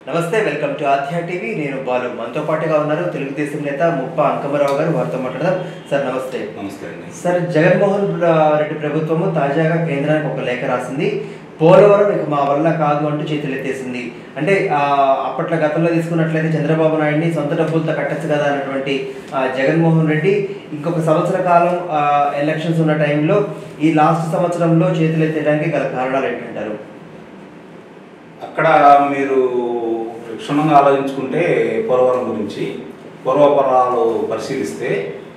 నమస్తే welcome to ఆధ్యా TV నేను బాలు మనతో పాటుగా ఉన్నారు తెలుగుదేశం నేత ముప్ప అంకమరావు గారు వారితో మాట్లాడదాం సార్ నమస్తే నమస్తే అండి సార్ జగన్మోహన్ రెడ్డి ప్రభుత్వము తాజాగా కేంద్రానికి ఒక లేఖ రాసింది పోలవరం ఇక మా వల్ల కాదు అంటూ చేతులెత్తేసింది అంటే ఆ, అప్పట్లో గతంలో తీసుకున్నట్లయితే చంద్రబాబు నాయుడిని సొంత డబ్బులతో కట్టచ్చు కదా అన్నటువంటి ఆ, జగన్మోహన్ రెడ్డి ఇంకొక సంవత్సర కాలం ఆ, ఎలక్షన్స్ ఉన్న టైంలో ఈ లాస్ట్ సంవత్సరంలో చేతులెత్తేయడానికి గల కారణాలు ఏంటంటారు అక్కడ మీరు క్షుణ్ణంగా ఆలోచించుకుంటే పోలవరం గురించి పూర్వపరాలు పరిశీలిస్తే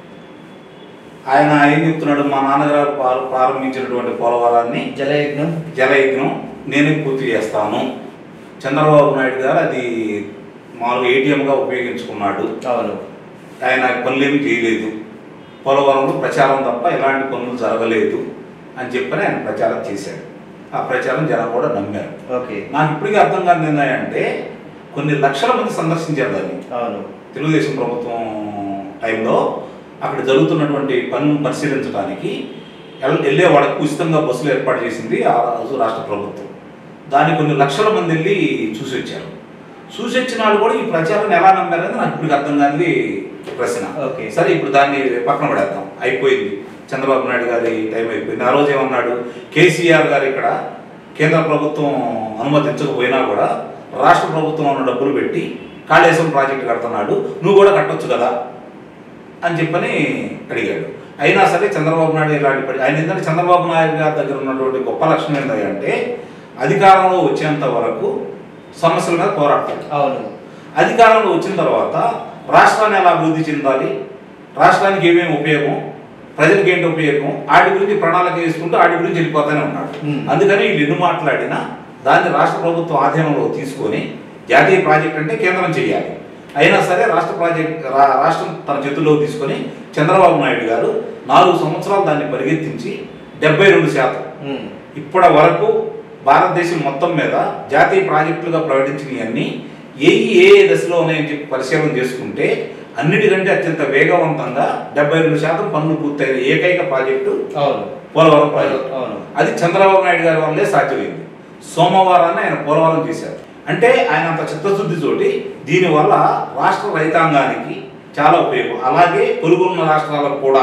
ఆయన ఏం చెప్తున్నాడు మా నాన్నగారు ప్రా- ప్రారంభించినటువంటి పోలవరాన్ని జలయజ్ఞం జలయజ్ఞం నేనే పూర్తి చేస్తాను చంద్రబాబు నాయుడు గారు అది మామూలుగా ఏటీఎంగా ఉపయోగించుకున్నాడు అవును ఆయన పనులేమీ చేయలేదు పోలవరంలో ప్రచారం తప్ప ఎలాంటి పనులు జరగలేదు అని చెప్పని ఆయన ప్రచారం చేశాడు ఆ ప్రచారం జనం కూడా నమ్మారు ఓకే నాకు ఇప్పటికీ అర్థం కాని ఏంటంటే కొన్ని లక్షల మంది సందర్శించారు దాన్ని అవును తెలుగుదేశం ప్రభుత్వం టైంలో అక్కడ జరుగుతున్నటువంటి పనులను పరిశీలించడానికి ఎల్- వెళ్ళే వాళ్ళకి ఉచితంగా బస్సులు ఏర్పాటు చేసింది ఆ రోజు రాష్ట్ర ప్రభుత్వం దాన్ని కొన్ని లక్షల మంది వెళ్ళి చూసి వచ్చారు చూసి వచ్చిన వాళ్ళు కూడా ఈ ప్రచారాన్ని ఎలా నమ్మారని నాకు ఇప్పటికి అర్థం కానిది ప్రశ్న ఓకే. సరే ఇప్పుడు దాన్ని పక్కన పడేద్దాం అయిపోయింది చంద్రబాబు నాయుడు గారి టైం అయిపోయింది ఆ రోజు ఏమన్నాడు కేసీఆర్ గారు ఇక్కడ కేంద్ర ప్రభుత్వం అనుమతించకపోయినా కూడా రాష్ట్ర ప్రభుత్వం ఉన్న డబ్బులు పెట్టి కాళేశ్వరం ప్రాజెక్టు కడుతున్నాడు నువ్వు కూడా కట్టొచ్చు కదా అని చెప్పని అడిగాడు అయినా సరే చంద్రబాబు నాయుడు ఇలాంటి పడి ఆయన ఏంటంటే చంద్రబాబు నాయుడు గారి దగ్గర ఉన్నటువంటి గొప్ప లక్షణం ఏంటంటే అధికారంలో వచ్చేంత వరకు సమస్యల మీద పోరాడతాడు అవును అధికారంలో వచ్చిన తర్వాత రాష్ట్రాన్ని ఎలా అభివృద్ధి చెందాలి రాష్ట్రానికి ఏమేమి ఉపయోగం ప్రజలకు ఏంటి ఉపయోగం వాటి గురించి ప్రణాళిక చేసుకుంటూ వాటి గురించి వెళ్ళిపోతానే ఉన్నాడు Hmm. అందుకని వీళ్ళు ఎన్ని మాట్లాడినా దాన్ని రాష్ట్ర ప్రభుత్వం ఆధీనంలో తీసుకొని జాతీయ ప్రాజెక్ట్ అంటే కేంద్రం చేయాలి అయినా సరే రాష్ట్ర ప్రాజెక్ట్ రా- రాష్ట్రం తన చేతుల్లో తీసుకొని చంద్రబాబు నాయుడు గారు నాలుగు సంవత్సరాలు దాన్ని పరిగెత్తించి డెబ్బై రెండు శాతం ఉమ్. ఇప్పటి వరకు భారతదేశం మొత్తం మీద జాతీయ ప్రాజెక్టులుగా ప్రకటించినవన్నీ ఏ ఏ దశలో ఉన్నాయని చెప్పి పరిశీలన చేసుకుంటే అన్నిటికంటే అత్యంత వేగవంతంగా డెబ్బై రెండు శాతం పనులు పూర్తయిన ఏకైక ప్రాజెక్టు అవును పోలవరం ప్రాజెక్టు అవును అది చంద్రబాబు నాయుడు గారి వల్లే సాధ్యమైంది సోమవారాన్ని ఆయన పోలవరం చేశారు అంటే ఆయన అంత చిత్తశుద్ధి తోటి దీనివల్ల రాష్ట్ర రైతాంగానికి చాలా ఉపయోగం అలాగే పొరుగున్న రాష్ట్రాలకు కూడా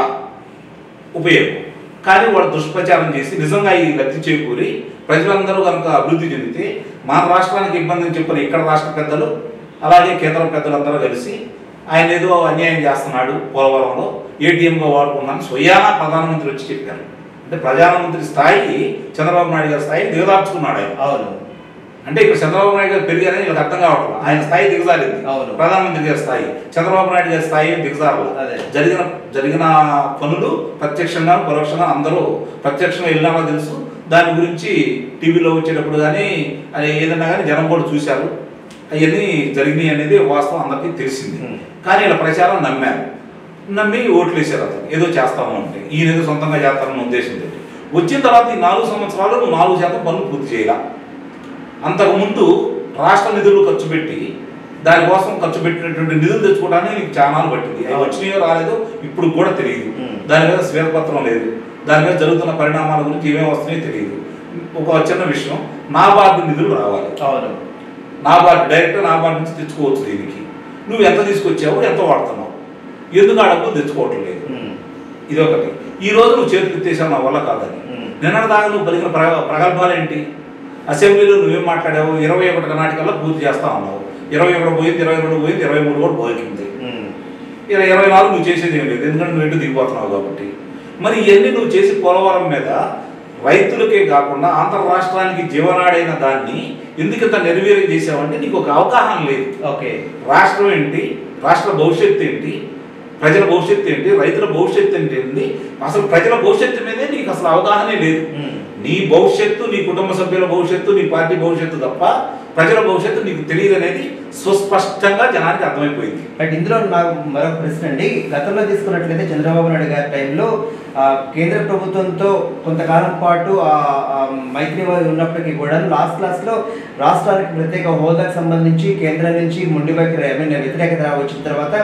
ఉపయోగం కానీ వాళ్ళు దుష్ప్రచారం చేసి నిజంగా ఈ లబ్ధి చేకూరి ప్రజలందరూ కనుక అభివృద్ధి చెందితే మన రాష్ట్రానికి ఇబ్బంది అని చెప్పిన ఇక్కడ రాష్ట్ర పెద్దలు అలాగే కేంద్ర పెద్దలందరూ కలిసి ఆయన ఏదో అన్యాయం చేస్తున్నాడు పోలవరంలో ఏటీఎంగా వాడుకున్నాను స్వయానా ప్రధానమంత్రి వచ్చి చెప్పారు అంటే ప్రధానమంత్రి స్థాయి చంద్రబాబు నాయుడు గారి స్థాయి దిగదార్చుకున్నాడు ఆయన అవును అంటే ఇక్కడ చంద్రబాబు నాయుడు గారు పెరిగారని వీళ్ళకి అర్థం కావట్లేదు ఆయన స్థాయి దిగజారింది అవును. ప్రధానమంత్రి గారి స్థాయి చంద్రబాబు నాయుడు గారి స్థాయి దిగజారల అదే. జరిగిన జరిగిన పనులు ప్రత్యక్షంగా పరోక్షంగా అందరూ ప్రత్యక్షంగా వెళ్ళినా తెలుసు దాని గురించి టీవీలో వచ్చేటప్పుడు కానీ అది ఏదన్నా కానీ జనం కూడా చూశారు అవన్నీ జరిగినాయి అనేది వాస్తవం అందరికీ తెలిసింది Hmm. కానీ ఇలా ప్రచారం నమ్మారు నమ్మి ఓట్లు వేసారు అతను ఏదో చేస్తాము అంటే ఈయన ఏదో సొంతంగా చేస్తారన్న ఉద్దేశంతో వచ్చిన తర్వాత ఈ నాలుగు సంవత్సరాలు నువ్వు నాలుగు శాతం పనులు పూర్తి చేయాల అంతకుముందు రాష్ట్ర నిధులు ఖర్చు పెట్టి దానికోసం ఖర్చు పెట్టినటువంటి నిధులు తెచ్చుకోవడానికి నీకు చాలాలు పట్టింది అవి వచ్చినాయో రాలేదో ఇప్పుడు కూడా తెలియదు Hmm. దాని మీద శ్వేతపత్రం లేదు దాని మీద జరుగుతున్న పరిణామాల గురించి ఏమేమి వస్తున్నాయో తెలియదు ఒక చిన్న విషయం నాబార్డు నిధులు రావాలి అవును నాబార్డు డైరెక్ట్ నాబార్డు నుంచి తెచ్చుకోవచ్చు దీనికి నువ్వు ఎంత తీసుకొచ్చావు ఎంత వాడుతున్నావు ఎందుకు ఆ డబ్బులు తెచ్చుకోవటం లేదు ఉమ్. ఇది ఒకటి ఈ రోజు నువ్వు చేతులు ఎత్తేసావు నా వల్ల కాదని ఉమ్. నిన్నటి దాకా నువ్వు పలికిన ప్ర ప్రగల్భాలు ఏంటి అసెంబ్లీలో నువ్వేం మాట్లాడావు ఇరవై ఒకటి నాటికల్లా పూర్తి చేస్తా ఉన్నావు ఇరవై ఒకటి పోయింది ఇరవై రెండు పోయింది ఇరవై మూడు కూడా పోయింది ఉమ్. ఇరవై ఇరవై నాలుగు నువ్వు చేసేది ఏం లేదు ఎందుకంటే నువ్వు ఎటు దిగిపోతున్నావు కాబట్టి మరి ఇవన్నీ నువ్వు చేసి పోలవరం మీద రైతులకే కాకుండా ఆంధ్ర రాష్ట్రానికి జీవనాడైన దాన్ని ఎందుకు ఇంత నిర్వీర్యం చేసావంటే నీకు ఒక అవగాహన లేదు ఓకే రాష్ట్రం ఏంటి రాష్ట్ర భవిష్యత్తు ఏంటి ప్రజల భవిష్యత్తు ఏంటి రైతుల భవిష్యత్తు ఏంటి ఏంటి అసలు ప్రజల భవిష్యత్తు మీదే నీకు అసలు అవగాహనే లేదు ఉమ్. నీ భవిష్యత్తు నీ కుటుంబ సభ్యుల భవిష్యత్తు నీ పార్టీ భవిష్యత్తు తప్ప ప్రజల భవిష్యత్తు నీకు తెలియదు అనేది సుస్పష్టంగా జనానికి అర్థమైపోయింది బట్ ఇందులో నాకు మరొక ప్రశ్న అండి గతంలో తీసుకున్నట్లయితే చంద్రబాబు నాయుడు గారి టైంలో ఆ, కేంద్ర ప్రభుత్వంతో కొంతకాలం పాటు ఆ, ఆ, మైత్రి వారు ఉన్నప్పటికీ కూడా లాస్ట్ క్లాస్లో రాష్ట్రానికి ప్రత్యేక హోదాకు సంబంధించి కేంద్రం నుంచి మొండి వైఖరి ఐ మీన్ వ్యతిరేకత వచ్చిన తర్వాత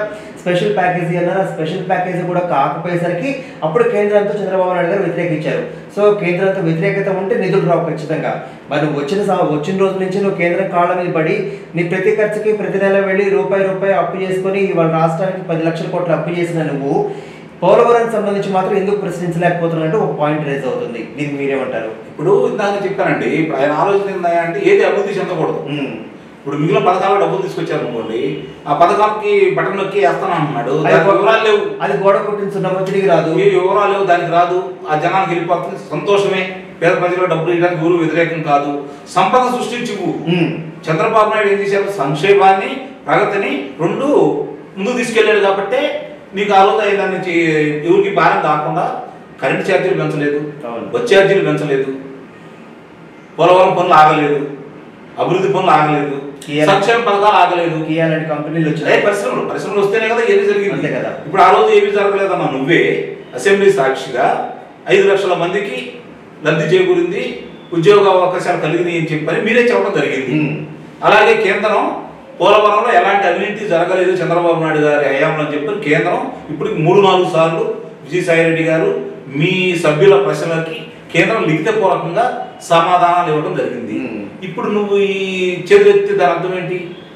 స్పెషల్ ప్యాకేజీ అన్నారు ఆ స్పెషల్ ప్యాకేజీ కూడా కాకపోయేసరికి అప్పుడు కేంద్రంతో చంద్రబాబు నాయుడు గారు వ్యతిరేకించారు సో కేంద్రంతో వ్యతిరేకత ఉంటే నిధులు రావు ఖచ్చితంగా మరి నువ్వు వచ్చిన సం- వచ్చిన రోజు నుంచి నువ్వు కేంద్రం కాళ్ళ మీద పడి నీ ప్రతి ఖర్చుకి ప్రతి నెల వెళ్ళి రూపాయి రూపాయి అప్పు చేసుకొని వాళ్ళ రాష్ట్రానికి పది లక్షల కోట్లు అప్పు చేసిన నువ్వు పోలవరం సంబంధించి మాత్రం ఎందుకు ప్రశ్నించలేకపోతున్నట్టు ఒక పాయింట్ రేజ్ అవుతుంది దీనికి మీరేమంటారు ఇప్పుడు ఇందాక చెప్పానండి ఇప్పుడు ఆయన ఆలోచన ఏందా అంటే ఏది అభివృద్ధి చెందకూడదు ఉమ్. ఇప్పుడు మిగిలిన పథకాలు డబ్బులు తీసుకొచ్చారు అనుకోండి ఆ పథకాలకి బటన్ నొక్కి వేస్తాను అంటున్నాడు అది దానికి వివరాలు లేవు అది గోడ కొట్టించున్నామో తిరిగి రాదు ఏ వివరాలు లేవు దానికి రాదు ఆ జనానికి వెళ్ళిపోతుంది సంతోషమే పేద ప్రజలు డబ్బులు ఇవ్వడానికి ఊరు వ్యతిరేకం కాదు సంపద సృష్టించు ఉమ్. చంద్రబాబు నాయుడు ఏం చేశారు సంక్షేమాన్ని ప్రగతిని రెండు ముందుకు తీసుకెళ్ళాడు కాబట్టి నీకు ఆ రోజు ఆయన నుంచి ఎవరికి భారం కాకుండా కరెంట్ ఛార్జీలు పెంచలేదు అవును. బస్ ఛార్జీలు పెంచలేదు పోలవరం పనులు ఆగలేదు అభివృద్ధి పనులు ఆగలేదు కియా- సంక్షేమ పథకాలు ఆగలేదు కియా లాంటి కంపెనీలు అదే వచ్చినాయి పరిశ్రమలు పరిశ్రమలు వస్తేనే కదా ఏది జరిగింది అంతే కదా. ఇప్పుడు ఆ రోజు ఏమీ జరగలేదన్నా నువ్వే అసెంబ్లీ సాక్షిగా ఐదు లక్షల మందికి లబ్ధి చేకూరింది ఉద్యోగ అవకాశాలు కలిగినాయి అని చెప్పని మీరే చెప్పడం జరిగింది ఉమ్. అలాగే కేంద్రం పోలవరంలో ఎలాంటి అవినీతి జరగలేదు చంద్రబాబు నాయుడు గారి హయాంలో అని చెప్పి కేంద్రం ఇప్పుడు మూడు నాలుగు సార్లు విజయసాయి రెడ్డి గారు మీ సభ్యుల ప్రశ్నలకి కేంద్రం లిఖితపూర్వకంగా సమాధానాలు ఇవ్వడం జరిగింది Hmm. ఇప్పుడు నువ్వు ఈ చేతులెత్తి దాని అర్థం ఏంటి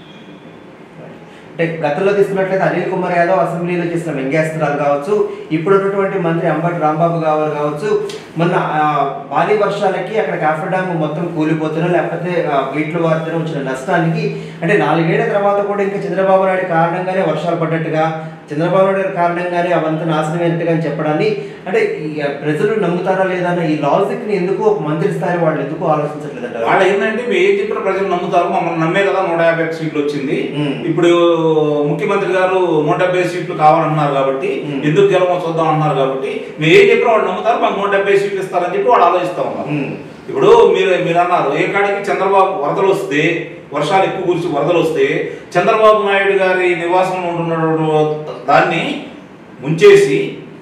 అంటే గతంలో తీసుకున్నట్లయితే అనిల్ కుమార్ యాదవ్ అసెంబ్లీలో చేసిన వ్యంగ్యాస్త్రాలు కావచ్చు ఇప్పుడు ఉన్నటువంటి మంత్రి అంబటి రాంబాబు గారు కావచ్చు మొన్న ఆ, భారీ వర్షాలకి అక్కడ కాఫర్ డ్యామ్ మొత్తం కూలిపోతున్నా లేకపోతే ఆ, వీటిలో వారితో వచ్చిన నష్టానికి అంటే నాలుగేళ్ల తర్వాత కూడా ఇంకా చంద్రబాబు నాయుడు కారణంగానే వర్షాలు పడ్డట్టుగా చంద్రబాబు నాయుడు గారి కారణంగానే అవంతా నాశనం అయినట్టుగా అని చెప్పడాన్ని అంటే ఈ ఆ, ప్రజలు నమ్ముతారా లేదా అన్న ఈ లాజిక్ ని ఎందుకు ఒక మంత్రి స్థాయి వాళ్ళు ఎందుకు ఆలోచించట్లేదంటారు వాళ్ళు ఏంటంటే మేము ఏం చెప్పిన ప్రజలు నమ్ముతారు మమ్మల్ని నమ్మే కదా నూట యాభై ఒక్క సీట్లు వచ్చింది Hmm. ఇప్పుడు ముఖ్యమంత్రి గారు నూట డెబ్బై సీట్లు కావాలన్నారు కాబట్టి Hmm. ఎందుకు గెలవమో చూద్దాం అన్నారు కాబట్టి మేము ఏం చెప్పినా వాళ్ళు నమ్ముతారు మాకు నూట డెబ్బై సీట్లు ఇస్తారని చెప్పి వాళ్ళు ఆలోచిస్తా ఉన్నారు Hmm. ఇప్పుడు మీరు మీరు అన్నారు ఏ కాడికి చంద్రబాబు వరదలు వస్తే వర్షాలు ఎక్కువ కురిసి వరదలు వస్తే చంద్రబాబు నాయుడు గారి నివాసంలో ఉంటున్న దాన్ని ముంచేసి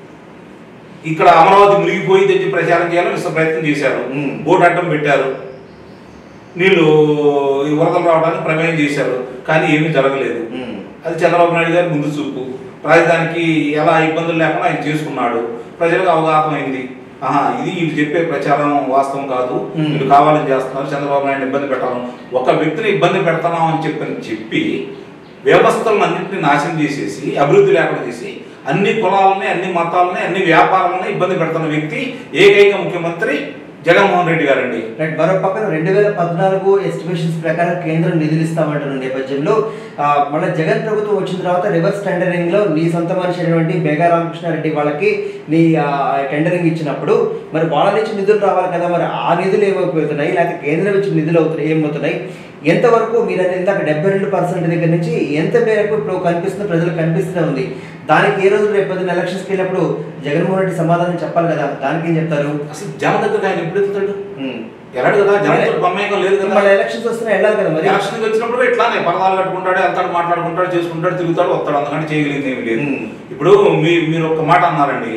ఇక్కడ అమరావతి మునిగిపోయిందని చెప్పి ప్రచారం చేయాలని విశ్వ ప్రయత్నం చేశారు Hmm. బోట్ అడ్డం పెట్టారు నీళ్లు ఈ వరదలు రావడానికి ప్రమేయం చేశారు కానీ ఏమీ జరగలేదు ఉమ్. అది చంద్రబాబు నాయుడు గారి ముందు చూపు రాజధానికి ఎలా ఇబ్బందులు లేకుండా ఆయన చేసుకున్నాడు ప్రజలకు అవగాహన అయింది ఆహా ఇది వీళ్ళు చెప్పే ప్రచారం వాస్తవం కాదు Hmm. వీళ్ళు కావాలని చేస్తున్నారు చంద్రబాబు నాయుడు ఇబ్బంది పెట్టాలి ఒక వ్యక్తిని ఇబ్బంది పెడతాం అని చెప్పని చెప్పి వ్యవస్థలను అన్నింటినీ నాశనం చేసేసి అభివృద్ధి లేకుండా చేసి అన్ని కులాలని అన్ని మతాలని అన్ని వ్యాపారాలని ఇబ్బంది పెడుతున్న వ్యక్తి ఏకైక ముఖ్యమంత్రి జగన్మోహన్ రెడ్డి గారండి రైట్ మరో పక్కన రెండు వేల పద్నాలుగు ఎస్టిమేషన్స్ ప్రకారం కేంద్రం నిధులు ఇస్తామంటున్న నేపథ్యంలో ఆ, మళ్ళీ జగన్ ప్రభుత్వం వచ్చిన తర్వాత రివర్స్ టెండరింగ్ లో నీ సొంత మనిషి అయినటువంటి బేగా రామకృష్ణారెడ్డి వాళ్ళకి నీ ఆ, టెండరింగ్ ఇచ్చినప్పుడు మరి వాళ్ళ నుంచి నిధులు రావాలి కదా మరి ఆ నిధులు ఏమైపోతున్నాయి లేకపోతే కేంద్రం ఇచ్చిన నిధులు అవుతున్నాయి ఏమవుతున్నాయి ఎంతవరకు మీరు అనేది ఇందాక డెబ్బై రెండు పర్సెంట్ దగ్గర నుంచి ఎంత మేరకు ఇప్పుడు కనిపిస్తున్న ప్రజలకు కనిపిస్తూనే ఉంది దానికి ఏ రోజు రేపు పొద్దున్న ఎలక్షన్స్కి వెళ్ళినప్పుడు జగన్మోహన్ రెడ్డి సమాధానం చెప్పాలి కదా దానికి ఏం చెప్తారు అసలు జనం దగ్గర ఆయన ఎప్పుడు ఎత్తుతాడు ఉమ్. ఎలాడు కదా జనంతో బొమ్మేకం లేదు కదా మళ్ళీ ఎలక్షన్స్ వస్తున్నా వెళ్ళాలి కదా మరి ఎలక్షన్కి వచ్చినప్పుడు కూడా ఇట్లానే పరదాలు కట్టుకుంటాడు వెళ్తాడు మాట్లాడుకుంటాడు చేసుకుంటాడు తిరుగుతాడు వస్తాడు అంతకంటే చేయగలిగింది ఏమి లేదు ఉమ్. ఇప్పుడు మీ మీరు ఒక మాట అన్నారండి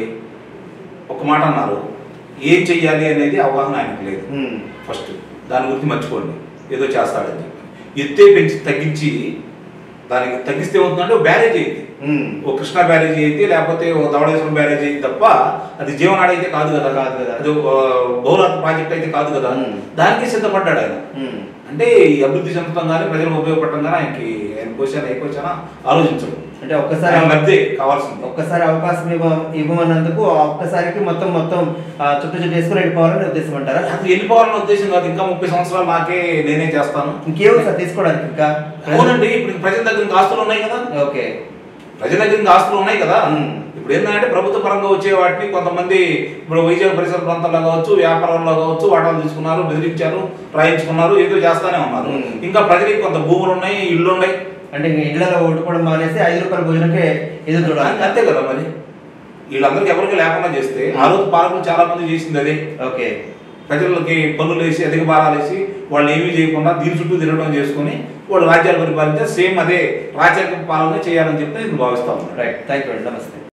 ఒక మాట అన్నారు ఏం చెయ్యాలి అనేది అవగాహన ఆయనకు లేదు ఉమ్. ఫస్ట్ దాని గురించి మర్చిపోండి ఏదో చేస్తాడని చెప్పి ఎత్తే పెంచి తగ్గించి దానికి తగ్గిస్తే ఏమవుతుందంటే ఓ బ్యారేజ్ అయింది ఉమ్. ఓ కృష్ణా బ్యారేజ్ అయింది లేకపోతే ఓ ధవళేశ్వరం బ్యారేజ్ అయింది తప్ప అది జీవనాడి అయితే కాదు కదా కాదు కదా. అది ఒక బహుళార్థ ప్రాజెక్ట్ అయితే కాదు కదా ఉమ్. దానికి సిద్ధపడ్డాడు ఆయన ఉమ్. అంటే ఈ అభివృద్ధి చెందడం కానీ ప్రజలకు ఉపయోగపడటం కానీ ఆయనకి ఆయన క్వశ్చన్ ఏ క్వశ్చన్ ఆలోచించడు అంటే ఒక్కసారి ఆయన లబ్ధే కావాల్సింది ఒక్కసారి అవకాశం ఇవ్వ ఇవ్వమన్నందుకు ఆ ఒక్కసారికి మొత్తం మొత్తం ఆ, చుట్టూ చుట్టూ వేసుకుని వెళ్ళిపోవాలని ఉద్దేశం అంటారా అది వెళ్ళిపోవాలన్న ఉద్దేశం కాదు ఇంకా ముప్పై సంవత్సరాలు నాకే నేనే చేస్తాను ఇంకేమో సార్ తీసుకోవడానికి ఇంకా అవునండి ఇప్పుడు ప్రజల దగ్గర ఇంకా ఆస్తులు ఉన్నాయి కదా ఓకే ప్రజల దగ్గర ఇంకా ఆస్తులు ఉన్నాయి కదా మ్మ్. ఇప్పుడు ఏంటంటే ప్రభుత్వ పరంగా వచ్చే వాటిని కొంతమంది ఇప్పుడు వైజాగ్ పరిసర ప్రాంతాల్లో కావచ్చు వ్యాపారంలో కావచ్చు వాటాలు తీసుకున్నారు బెదిరించారు రాయించుకున్నారు ఏదో చేస్తానే ఉన్నారు మ్మ్. ఇంకా ప్రజలకి కొంత భూములు ఉన్నాయి ఇళ్ళు ఉన్నాయి అంటే ఇంక ఇళ్లలో ఓటుకోవడం మానేసి ఐదు రూపాయల భోజనకే ఎదురు చూడాలి అంతే కదా మరి వీళ్ళందరికీ ఎవరికి లేకుండా చేస్తే ఆ రోజు పాలకులు చాలా మంది చేసింది అదే ఓకే ప్రజలకి పన్నులు వేసి అధిక భారాలు వేసి వాళ్ళు ఏమీ చేయకుండా దీని చుట్టూ తిరగడం చేసుకుని వాళ్ళు రాజ్యాలు పరిపాలించే సేమ్ అదే రాజ్యాంగ పాలన చేయాలని చెప్పి నేను భావిస్తా ఉన్నాను రైట్ థ్యాంక్ యూ అండి నమస్తే